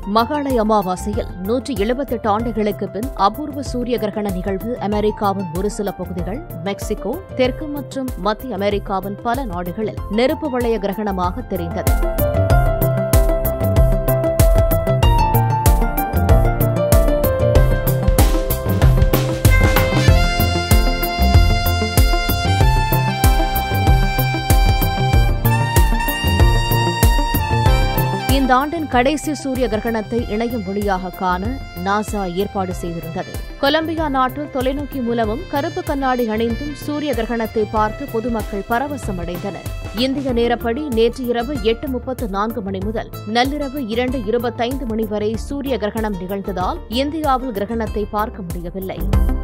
மகாளய அமாவாசையில் நூற்றி எழுபத்தெட்டு ஆண்டுகளுக்கு பின் அபூர்வ சூரிய கிரகண நிகழ்வு அமெரிக்காவின் ஒரு சில பகுதிகள் மெக்சிகோ தெற்கு மற்றும் மத்திய அமெரிக்காவின் பல நாடுகளில் நெருப்பு வளைய கிரகணமாக தெரிந்தது இந்த ஆண்டின் கடைசி சூரிய கிரகணத்தை இணையம் வழியாக காண நாசா ஏற்பாடு செய்திருந்தது கொலம்பியா நாட்டில் தொலைநோக்கி மூலமும் கருப்பு கண்ணாடி அணிந்தும் சூரிய கிரகணத்தை பார்த்து பொதுமக்கள் பரவசம் அடைந்தனர் இந்திய நேரப்படி நேற்று இரவு எட்டு முப்பத்து நான்கு மணி முதல் நள்ளிரவு இரண்டு இருபத்தைந்து மணி வரை சூரிய கிரகணம் நிகழ்ந்ததால் இந்தியாவில் கிரகணத்தை பார்க்க முடியவில்லை